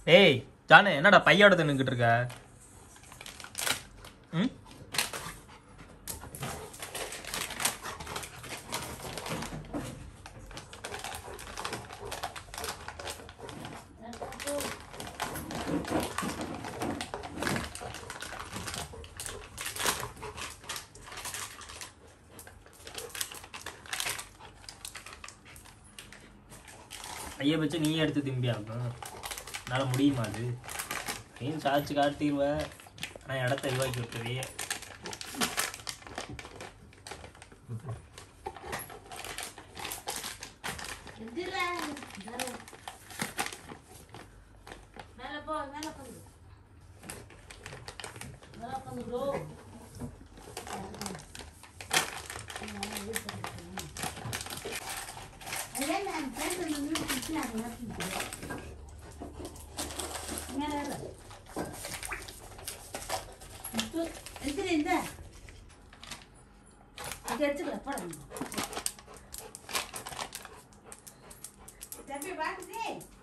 ஏய் ஜானு என்னடா பையோட தின்னுக்கிட்டு இருக்க ம் ஐயா வச்சு நீயே எடுத்து திம்பியா என்னால் முடியுமா அது நீ சாய்ச்சி காட்டிடுவ ஆனால் இடத்த இதுவாக்கி விட்டுறியே மேல போ மேல போ மேல போ இந்த எடுத்துக்கல போட தம்பி பாக்குதே